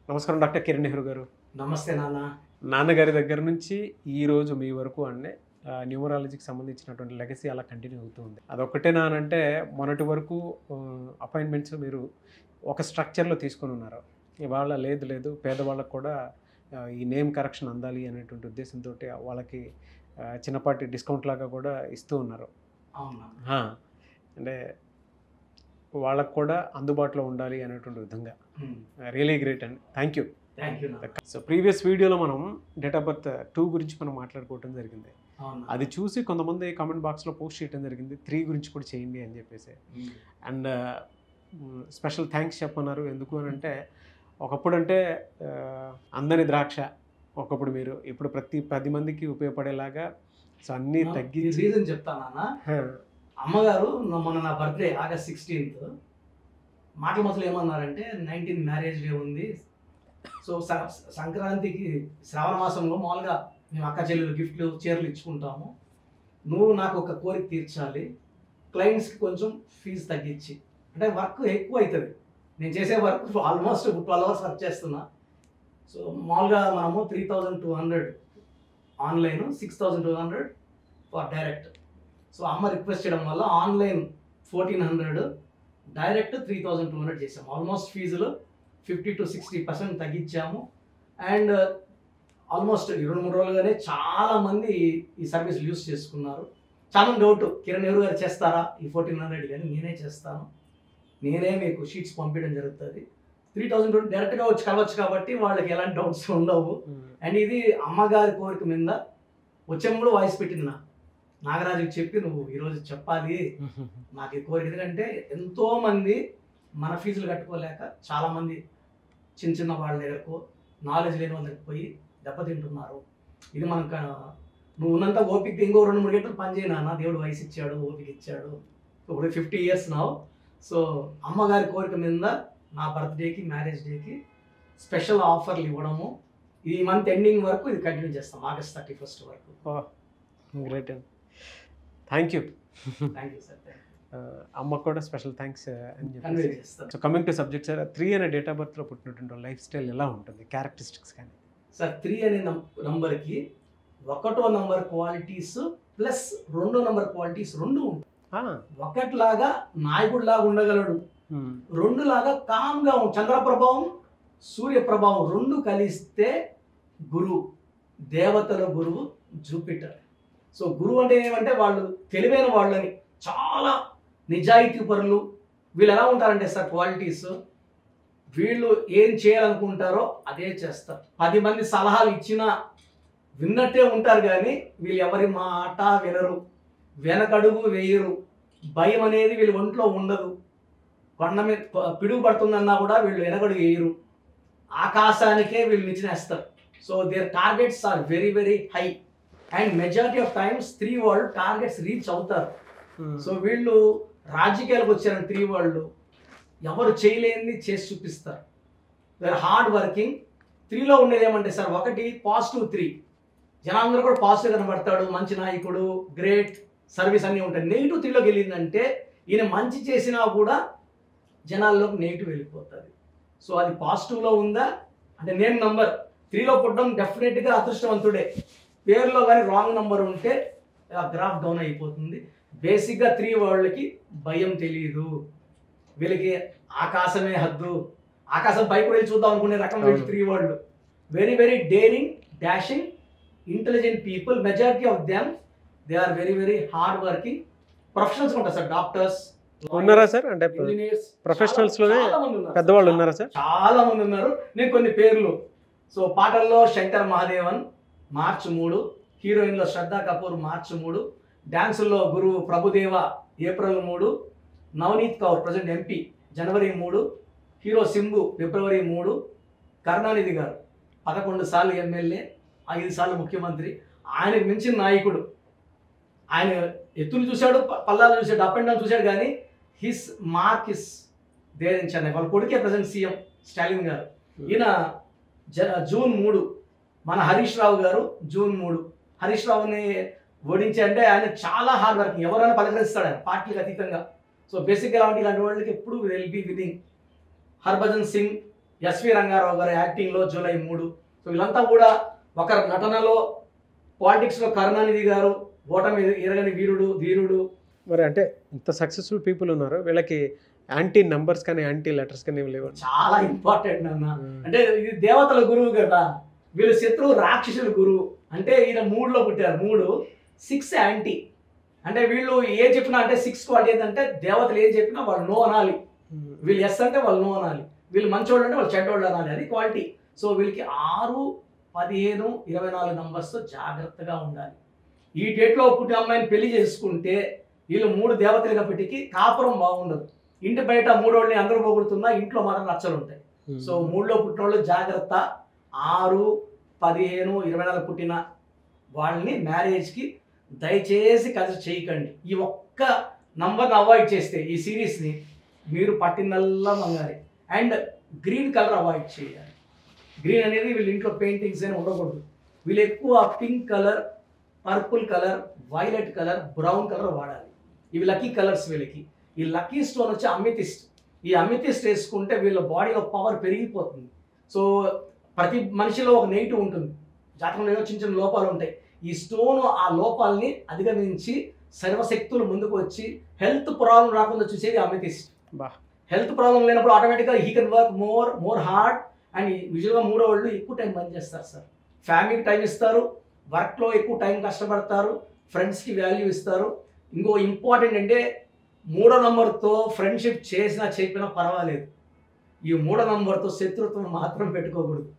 నమస్కారం డాక్టర్ కిరణ్ నెహ్రూ గారు నమస్తే నాన్న నాన్నగారి దగ్గర నుంచి ఈ రోజు మీ వరకు అంటే న్యూమరాలజీకి సంబంధించినటువంటి లెగసీ అలా కంటిన్యూ అవుతూ ఉంది అదొక్కటేనా అని అంటే మొన్నటి వరకు అపాయింట్మెంట్స్ మీరు ఒక స్ట్రక్చర్లో తీసుకొని ఉన్నారు ఇవాళ లేదు లేదు పేదవాళ్ళకు కూడా ఆ, ఈ నేమ్ కరెక్షన్ అందాలి అనేటువంటి ఉద్దేశంతో వాళ్ళకి ఆ, చిన్నపాటి డిస్కౌంట్ లాగా కూడా ఇస్తూ ఉన్నారు అవునా ఆ, అంటే వాళ్ళకు కూడా అందుబాటులో ఉండాలి అనేటువంటి విధంగా రియలీ గ్రేట్ అండి థ్యాంక్ యూ థ్యాంక్ యూ నాన్న సో ప్రీవియస్ వీడియోలో మనం డేట్ ఆఫ్ బర్త్ టూ గురించి మనం మాట్లాడుకోవటం జరిగింది అవునా అది చూసి కొంతమంది కామెంట్ బాక్స్లో పోస్ట్ చేయడం జరిగింది త్రీ గురించి కూడా చేయండి అని చెప్పేసి ఉమ్. అండ్ స్పెషల్ థ్యాంక్స్ చెప్పన్నారు ఎందుకు అని అంటే ఒకప్పుడు అంటే ఆ, అందని ద్రాక్ష ఒకప్పుడు మీరు ఇప్పుడు ప్రతి పది మందికి ఉపయోగపడేలాగా సో అన్నీ ఈ తగ్గించి రీజన్ చెప్తా నాన్న హా, అమ్మగారు నా- మొన్న నా బర్త్డే ఆగస్ట్ సిక్స్టీన్త్ మాటల మొదలు ఏమన్నారంటే నైన్టీన్ మ్యారేజ్ డే ఉంది సో స- సంక్రాంతికి శ్రావణ మాసంలో మామూలుగా మేము అక్క చెల్లెలు గిఫ్ట్లు చీరలు ఇచ్చుకుంటాము నువ్వు నాకు ఒక కోరిక తీర్చాలి క్లయింట్స్కి కొంచెం ఫీజు తగ్గించి అంటే వర్క్ ఎక్కువ అవుతుంది నేను చేసే work almost twelve hours work చేస్తున్నా సో మామూలుగా మనము three thousand two hundred online six thousand two hundred for direct so అమ్మ రిక్వెస్ట్ చేయడం వల్ల online fourteen hundred direct three thousand two hundred చేసాము ఆల్మోస్ట్ ఫీజులు ఫిఫ్టీ టు సిక్స్టీ పర్సెంట్ తగ్గించాము and almost ఈ రెండు మూడు రోజులుగానే చాలా మంది ఈ సర్వీస్ యూస్ చేసుకున్నారు చాలా డౌట్ కిరణ్ ఎవరు గారు చేస్తారా ఈ ఫోర్టీన్ హండ్రెడ్ కానీ నేనే చేస్తాను నేనే మీకు షీట్స్ పంపించడం జరుగుతుంది త్రీ థౌజండ్ డైరెక్ట్గా వచ్చి కలవచ్చు కాబట్టి వాళ్ళకి ఎలాంటి డౌట్స్ ఉండవు ఉమ్, అండ్ ఇది అమ్మగారి కోరిక మీద వచ్చే కూడా వాయిస్ పెట్టింది నా నాగరాజుకి చెప్పి నువ్వు ఈరోజు చెప్పాలి నాకు ఈ కోరిక ఎందుకంటే ఎంతో మంది మన ఫీజులు కట్టుకోలేక చాలా మంది చిన్న చిన్న వాళ్ళ దగ్గరకు నాలెడ్జ్ లేని వాళ్ళ దగ్గరకు పోయి దెబ్బతింటున్నారు ఇది మనకు నువ్వు ఉన్నంత ఓపిక ఇంకో రెండు మూడు గంటలు పని చేయనా దేవుడు వయసు ఇచ్చాడు ఓపిక ఇచ్చాడు ఇప్పుడు ఫిఫ్టీ ఇయర్స్ నావు సో అమ్మగారి కోరిక మీద నా బర్త్డేకి మ్యారేజ్ డేకి స్పెషల్ ఆఫర్లు ఇవ్వడము ఈ మంత్ ఎండింగ్ వరకు ఇది కంటిన్యూ చేస్తాం ఆగస్ట్ థర్టీ ఫస్ట్ వరకు గ్రేట్ అండి thank you thank you sir thank అమ్మకు కూడా స్పెషల్ థ్యాంక్స్ అని కన్వే చెప్పేసి చేస్తాను so coming to subject sir three అనే డేట్ ఆఫ్ బర్త్లో పుట్టినటువంటి లైఫ్ స్టైల్ ఎలా ఉంటుంది క్యారెక్టరిస్టిక్స్ కానీ సార్ త్రీ అనే నం- నంబర్కి ఒకటో నంబర్ క్వాలిటీస్ ప్లస్ రెండో నంబర్ క్వాలిటీస్ రెండు ఉంటాయి ఆ, ఒకటిలాగా నాయకుడిలాగా ఉండగలడు ఉమ్, రెండు లాగా కామ్గా ఉం- చంద్ర ప్రభావం సూర్య ప్రభావం రెండు కలిస్తే గురువు దేవతల గురువు జూపిటర్ సో గురువు అంటే ఏమంటే వాళ్ళు తెలివైన వాళ్ళని చాలా నిజాయితీ పరులు వీళ్ళు ఎలా ఉంటారంటే సార్ క్వాలిటీస్ వీళ్ళు ఏం చేయాలనుకుంటారో అదే చేస్తారు పది మంది సలహాలు ఇచ్చినా విన్నట్టే ఉంటారు కానీ వీళ్ళు ఎవరి మాట వినరు వెనకడుగు వేయరు భయం అనేది వీళ్ళ ఒంట్లో ఉండదు కొండ మీద ప- పిడుగు పడుతుందన్నా కూడా వీళ్ళు వెనకడుగు వేయరు ఆకాశానికే వీళ్ళు నిచ్చినేస్తారు so their targets are very very high and majority of times three వాళ్ళు టార్గెట్స్ రీచ్ అవుతారు ఉమ్, సో వీళ్ళు రాజకీయాలకు వచ్చారని త్రీ వాళ్ళు ఎవరు చేయలేనిది చేసి చూపిస్తారు వేర్ హార్డ్ వర్కింగ్ త్రీలో ఉండేది ఏమంటే సార్ ఒకటి పాజిటివ్ త్రీ జనాలందరూ కూడా పాజిటివ్ కనబడతాడు మంచి నాయకుడు గ్రేట్ సర్వీస్ అన్నీ ఉంటాయి నెగిటివ్ త్రీలోకి వెళ్ళిందంటే ఈయన మంచి చేసినా కూడా జనాల్లోకి నెగిటివ్ వెళ్ళిపోతుంది సో అది పాజిటివ్లో ఉందా అంటే నేను నంబర్ త్రీలో పుట్టడం డెఫినెట్గా అదృష్టవంతుడే పేరులో కానీ రాంగ్ నంబర్ ఉంటే ఆ గ్రాఫ్ డౌన్ అయిపోతుంది బేసిక్గా త్రీ వాళ్ళకి భయం తెలియదు వీళ్ళకి ఆకాశమే హద్దు ఆకాశం పైకి వెళ్ళి చూద్దాం అనుకునే రకం వీళ్ళు అవును. త్రీ వాళ్ళు very very daring dashing intelligent people majority of them they are very very hard working professionals ఉంటారు సార్ డాక్టర్స్ ఉన్నారా సార్ అంటే ఇంజనీర్స్ professionals లోనే పెద్దవాళ్ళు ఉన్నారా సార్ చాలా మంది ఉన్నారు నేను కొన్ని పేర్లు సో పాటల్లో శంకర్ మహాదేవన్ మార్చ్ మూడు హీరోయిన్లో శ్రద్ధా కపూర్ మార్చ్ మూడు డ్యాన్సుల్లో గురు ప్రభుదేవ ఏప్రిల్ మూడు నవనీత్ కౌర్ ప్రజెంట్ ఎంపీ జనవరి మూడు హీరో సింబు ఫిబ్రవరి మూడు కరుణానిధి గారు పదకొండు సార్లు ఎమ్మెల్యే ఐదు సార్లు ముఖ్యమంత్రి ఆయనకు మించిన నాయకుడు ఆయన ఎత్తులు చూశాడు ప- పల్లాలు చూశాడు అప్ అండ్ డౌన్ చూశాడు కానీ his mark is there in Chennai వాళ్ళ కొడుకే ప్రజెంట్ సీఎం స్టాలిన్ గారు ఈయన జ జూన్ మూడు మన హరీష్ రావు గారు జూన్ మూడు హరీష్ రావుని ఓడించి అంటే ఆయన చాలా హార్డ్ వర్కింగ్ ఎవరైనా పలకరిస్తాడు ఆయన పార్టీకి అతీతంగా సో బేసిక్గా ఇలాంటి ఇలాంటి వాళ్ళకి ఎప్పుడు will be winning Harbhajan Singh S V Rangarao గారి యాక్టింగ్లో జూలై మూడు సో వీళ్ళంతా కూడా ఒక నటనలో పాలిటిక్స్లో కరుణానిధి గారు ఓటమి ఎరగని వీరుడు ధీరుడు మరి అంటే ఇంత సక్సెస్ఫుల్ పీపుల్ ఉన్నారు వీళ్ళకి యాంటీ నంబర్స్ కానీ యాంటీ లెటర్స్ కానీ ఏమి లేవు చాలా ఇంపార్టెంట్ అన్న అంటే ఇది దేవతల గురువు కదా వీళ్ళు శత్రువు రాక్షసుల గురువు అంటే ఈయన మూడులో పుట్టారు మూడు సిక్స్ యాంటీ అంటే వీళ్ళు ఏ చెప్పినా అంటే సిక్స్ క్వాలిటీ ఏంటంటే దేవతలు ఏం చెప్పినా వాళ్ళు నో అనాలి వీళ్ళు ఎస్ అంటే వాళ్ళు నో అనాలి వీళ్ళు మంచోళ్ళు అంటే వాళ్ళు చెడ్డోళ్ళు అనాలి అది క్వాలిటీ సో వీళ్ళకి ఆరు పదిహేను ఇరవై నాలుగు నంబర్స్తో జాగ్రత్తగా ఉండాలి ఈ డేట్లో పుట్టిన అమ్మాయిని పెళ్లి చేసుకుంటే వీళ్ళు మూడు దేవతలు కాబట్టి కాపురం బాగుండదు ఇంటి బయట మూడోళ్ళని అందరూ పొగుడుతున్నా ఇంట్లో మాత్రం రచ్చలు ఉంటాయి సో మూడులో పుట్టిన వాళ్ళు జాగ్రత్త ఆరు పదిహేను ఇరవై నాలుగు పుట్టిన వాళ్ళని మ్యారేజ్కి దయచేసి కలిసి చేయకండి ఈ ఒక్క నంబర్ని అవాయిడ్ చేస్తే ఈ సిరీస్ని మీరు పట్టిందల్లా మంగారే అండ్ గ్రీన్ కలర్ అవాయిడ్ చేయాలి గ్రీన్ అనేది వీళ్ళ ఇంట్లో పెయింటింగ్స్ అని ఉండకూడదు వీళ్ళు ఎక్కువ pink colour purple colour violet colour brown colour వాడాలి ఇవి లక్కీ కలర్స్ వీళ్ళకి ఈ లక్కీ స్టోన్ వచ్చి అమితిస్ట్ ఈ అమితిస్ట్ వేసుకుంటే వీళ్ళ బాడీలో పవర్ పెరిగిపోతుంది సో ప్రతి మనిషిలో ఒక నెగిటివ్ ఉంటుంది జాతకంలో ఏదో చిన్న చిన్న లోపాలు ఉంటాయి ఈ స్టోన్ ఆ లోపాలని అధిగమించి సర్వశక్తులు ముందుకు వచ్చి హెల్త్ ప్రాబ్లం రాకుండా చూసేది అమితిస్ట్ బా హెల్త్ ప్రాబ్లం లేనప్పుడు ఆటోమేటిక్గా he can work more more hard and యూజువల్గా మూడో వాళ్ళు ఎక్కువ టైం పనిచేస్తారు సార్ ఫ్యామిలీకి టైం ఇస్తారు వర్క్లో ఎక్కువ టైం కష్టపడతారు ఫ్రెండ్స్కి వాల్యూ ఇస్తారు ఇంకో ఇంపార్టెంట్ అంటే మూడో నంబర్తో ఫ్రెండ్షిప్ చేసినా చెప్పినా పర్వాలేదు ఈ మూడో నంబర్తో శత్రుత్వం మాత్రం పెట్టుకోకూడదు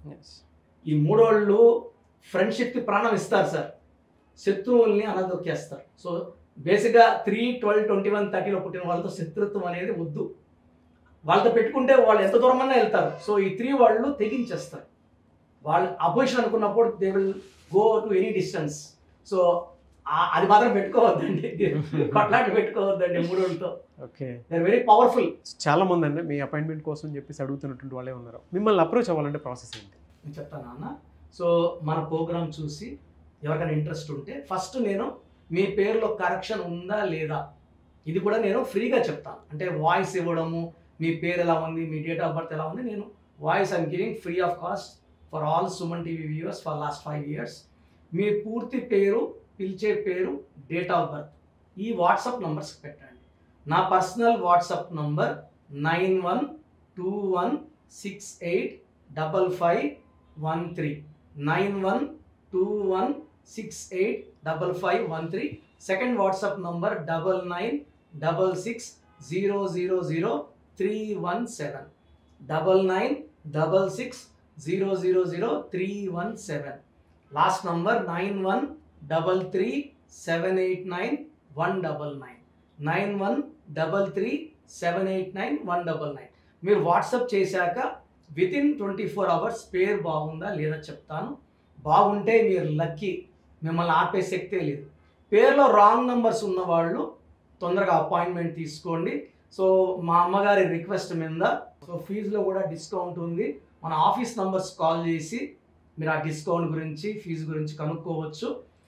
ఈ మూడోళ్ళు ఫ్రెండ్షిప్కి ప్రాణం ఇస్తారు సార్ శత్రువుల్ని అనదొక్కేస్తారు సో బేసిక్గా త్రీ ట్వెల్వ్ ట్వంటీ వన్ థర్టీలో పుట్టిన వాళ్ళతో శత్రుత్వం అనేది వద్దు వాళ్ళతో పెట్టుకుంటే వాళ్ళు ఎంత దూరమన్నా వెళ్తారు సో ఈ త్రీ వాళ్ళు తెగించేస్తారు వాళ్ళు అపోజిషన్ అనుకున్నప్పుడు they will go to any distance so అది మాత్రం పెట్టుకోవద్దండి కొట్లాట పెట్టుకోవద్దండి మూడోళ్ళతో ఓకే దే వెరీ పవర్ఫుల్ చాలా మంది అండి మీ అపాయింట్మెంట్ కోసం చెప్పేసి అడుగుతున్నటువంటి వాళ్ళే ఉన్నారు మిమ్మల్ని అప్రోచ్ అవ్వాలంటే ప్రాసెస్ ఏంటి నేను చెప్తాను అన్న సో మన ప్రోగ్రామ్ చూసి ఎవరికైనా ఇంట్రెస్ట్ ఉంటే ఫస్ట్ నేను మీ పేరులో కరెక్షన్ ఉందా లేదా ఇది కూడా నేను ఫ్రీగా చెప్తాను అంటే వాయిస్ ఇవ్వడము మీ పేరు ఎలా ఉంది మీ డేట్ ఆఫ్ బర్త్ ఎలా ఉంది నేను voice I'm giving free of cost for all Suman TV viewers for last five years మీ పూర్తి పేరు పిలిచే పేరు డేట్ ఆఫ్ బర్త్ ఈ వాట్సాప్ నంబర్స్కి పెట్టండి నా personal WhatsApp number nine one two one six eight double five one three nine one two one six eight double five one three second WhatsApp number double nine double six zero zero zero three one seven double nine double six zero zero zero three one seven last number nine one double three seven eight nine one double nine nine one double three seven eight nine one double nine మీరు WhatsApp చేశాక within twenty four hours పేరు బాగుందా లేదా చెప్తాను బాగుంటే మీరు lucky మిమ్మల్ని ఆపే శక్తే లేదు పేరులో రాంగ్ నంబర్స్ ఉన్నవాళ్ళు తొందరగా అపాయింట్మెంట్ తీసుకోండి సో మా అమ్మగారి రిక్వెస్ట్ మీద సో ఫీజులో కూడా డిస్కౌంట్ ఉంది మన ఆఫీస్ నంబర్స్ కాల్ చేసి మీరు ఆ డిస్కౌంట్ గురించి ఫీజు గురించి కనుక్కోవచ్చు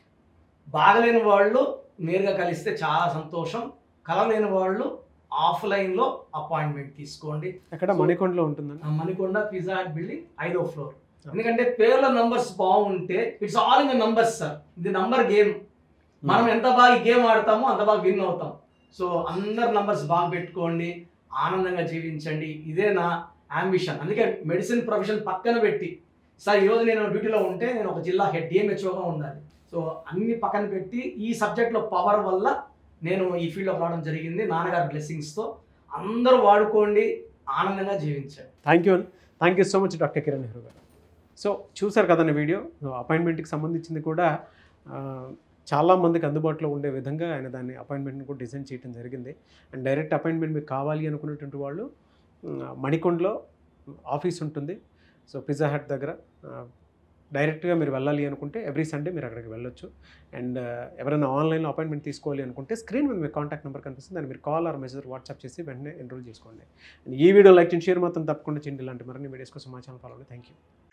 బాగలేని వాళ్ళు నేరుగా కలిస్తే చాలా సంతోషం కలలేని వాళ్ళు ఆఫ్లైన్లో అపాయింట్మెంట్ తీసుకోండి ఎక్కడ మణికొండలో ఉంటుందండి ఆ మణికొండ పిజ్జా హట్ బిల్డింగ్ ఐదో ఫ్లోర్ ఎందుకంటే పేర్ల నంబర్స్ బాగుంటే it's all in the numbers sir ఇది నంబర్ గేమ్ మనం ఎంత బాగా గేమ్ ఆడతామో అంత బాగా విన్ అవుతాం సో అందరు నంబర్స్ బాగా పెట్టుకోండి ఆనందంగా జీవించండి ఇదే నా అంబిషన్ అందుకే మెడిసిన్ ప్రొఫెషన్ పక్కన పెట్టి సార్ ఈరోజు నేను డ్యూటీలో ఉంటే నేను ఒక జిల్లా హెడ్ డిఎంహెచ్ఓగా ఉండాలి సో అన్ని పక్కన పెట్టి ఈ సబ్జెక్ట్లో పవర్ వల్ల నేను ఈ ఫీల్డ్లోకి రావడం జరిగింది నాన్నగారి బ్లెస్సింగ్స్తో అందరూ వాడుకోండి ఆనందంగా జీవించండి thank you thank you so much doctor Kiran Nehru గారు సో చూసారు కదండి వీడియో అపాయింట్మెంట్కి సంబంధించింది కూడా ఆ, చాలా మందికి అందుబాటులో ఉండే విధంగా ఆయన దాన్ని అపాయింట్మెంట్ని కూడా డిజైన్ చేయడం జరిగింది అండ్ డైరెక్ట్ అపాయింట్మెంట్ మీకు కావాలి అనుకున్నటువంటి వాళ్ళు ఉమ్, మణికొండలో ఆఫీస్ ఉంటుంది సో పిజ్జా హట్ దగ్గర ఆ, డైరెక్ట్గా మీరు వెళ్ళాలి అనుకుంటే ఎవ్రీ సండే మీరు అక్కడికి వెళ్ళొచ్చు అండ్ ఎవరైనా ఆన్లైన్లో అపాయింట్మెంట్ తీసుకోవాలి అనుకుంటే స్క్రీన్ మీద మీ కాంటాక్ట్ నెంబర్ కనిపిస్తుంది దాన్ని మీరు కాల్ ఆర్ మెసేజ్ వాట్సాప్ చేసి వెంటనే ఎన్రోల్ చేసుకోండి And ఈ వీడియో లైక్ చేయండి షేర్ మాత్రం తప్పకుండా చేయండి ఇలాంటి మరిన్ని వీడియోస్ కోసం మా ఛానల్ ఫాలో థ్యాంక్ యూ